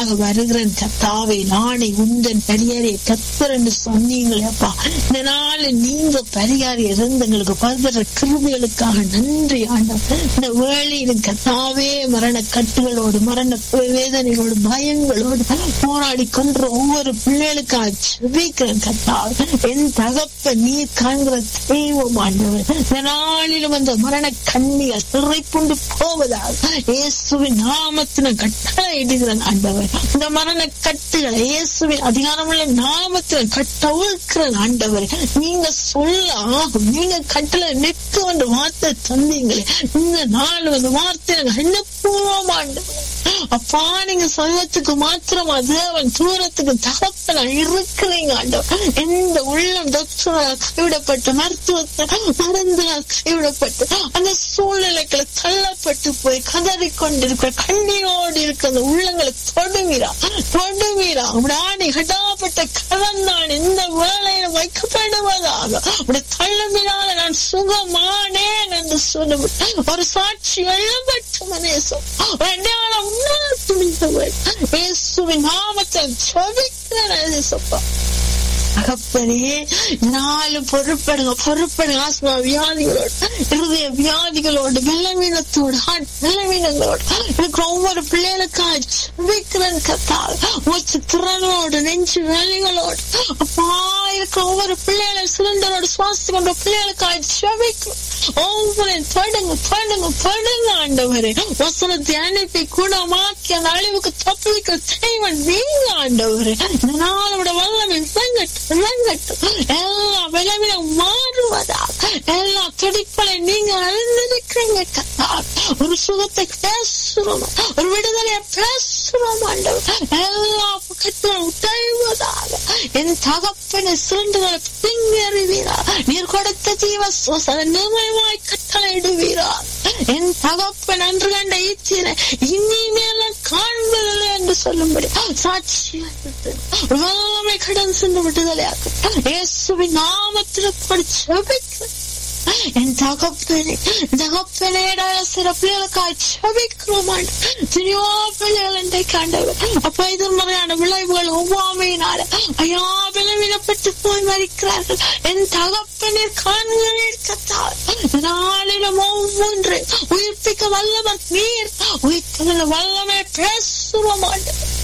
நேராக வருகிறேன் கத்தாவே நானே உந்தன் பரிகாரியை கத்தர் என்று சொன்னீங்களே அப்பா இந்த நாள் நீங்க பரிகாரி இருந்தங்களுக்கு பல்வேறு கிருமிகளுக்காக நன்றி ஆண்டவர் இந்த வேளையிலும் கத்தாவே மரண கட்டுகளோடு மரண வேதனைகளோடு பயங்களோடு போராடி கொன்ற ஒவ்வொரு பிள்ளைகளுக்காக செபிக்கிறேன் கத்தாவே என் தகப்ப நீ காண்கிற தெய்வம் ஆண்டவர் இந்த நாளிலும் அந்த மரண கண்ணிகள் சிறைப்புண்டு போவதாக இயேசுவின் நாமத்தின கட்டளை இடுகிறேன் ஆண்டவர் இந்த மரண கட்டுகளை இயேசுவின் அதிகாரமுள்ள நாமத்தில் கட்டவிழ்கிறேன் ஆண்டவர் நீங்க சொல்ல ஆகும் நீங்க கட்டளை நிற்க என்று வார்த்தை தந்தீங்களே இந்த நாள் வந்து வார்த்தை என்ன பூர்வம் ஆண்டவர் அப்பா நீங்க சொல்வத்துக்கு மாத்திரமா தேவன் தூரத்துக்கு தகப்பன இருக்கிறீங்க ஆண்டவர் எந்த உள்ளம் டாக்டரால் கைவிடப்பட்டு மருத்துவத்தை மருந்தினால் கைவிடப்பட்டு அந்த சூழ்நிலைகளை தள்ளப்பட்டு போய் கதறி கொண்டிருக்கிற கண்ணீரோடு இருக்கிற அந்த உள்ளங்களை தொடுவீரா தொடுவீரா உடானி கட்டாப்பட்ட கலந்தான் இந்த வேலையில வைக்கப்படுவதாக உடைய தள்ளமினால நான் சுகமானேன் என்று சொல்லுவேன் ஒரு சாட்சி எழுபட்டு மனேசம் அடையாளம் உன்னால் துணிந்தவர் இயேசுவின் நாமத்தில் சொவிக்கிறேன் சப்பா தகப்பனே நாளும் பொறுப்படுங்க பொறுப்படுங்க ஆஸ்மா வியாதிகளோடு இருதய வியாதிகளோடு வெள்ளமீனத்தோடு வெள்ளமீனங்களோடு எனக்கு ஒவ்வொரு பிள்ளைகளுக்காக செபிக்கிறேன் கத்தால் மூச்சு திறனோடு நெஞ்சு வேலைகளோடு அப்பா இருக்கிற ஒவ்வொரு பிள்ளைகளை சிலிண்டரோடு சுவாசி கொண்ட பிள்ளைகளுக்காக செபிக்கிறோம் ஒவ்வொரு தொடுங்க தொடுங்க தொடுங்க ஆண்டவரே வசனத்தை அனுப்பி குணமாக்கி அந்த அழிவுக்கு தப்பிக்க செய்வன் நீங்க ஆண்டவரே இந்த நாளோட வல்லமை வெங்கட்டும் வெங்கட்டும் எல்லா விளைவிலும் மாறுவதாக எல்லா துடிப்பலை நீங்க அறிந்திருக்கிறீங்க கத்தார் ஒரு சுகத்தை பேசுறோம் ஒரு விடுதலையை பேசுறோம் ஆண்டவர் எல்லா பக்கத்திலும் உடைவதாக என் தகப்பனை சிறந்துகளை பிங்கறிவீரா நீர் கொடுத்த ஜீவ சுவாச நிர்மயமாய் கட்டளையிடுவீரா என் தகப்பன் அன்று கண்ட ஈச்சீரை இனிமேல காண்பதில்லை என்று சொல்லும்படி சாட்சியா வல்லமை கடன் சென்று விடுதலையாக்கும் இயேசுவின் நாமத்தில் படிச்சு என் தகப்பனே தகப்பனேடா சில பிள்ளைகளுக்காக செபிக்கிறோம் திரியோ பிள்ளைகள் என்றை காண்டவர் அப்ப எதிர்மறையான விளைவுகள் ஒவ்வாமையினால ஐயா விளைவிடப்பட்டு போய் மறிக்கிறார்கள் என் தகப்பனே காண்கிறேன் கத்தார் நாளிலும் ஒவ்வொன்று உயிர்ப்பிக்க வல்லவர் நீர் உயிர்த்தல வல்லமே பேசுவோம் ஆண்டவர்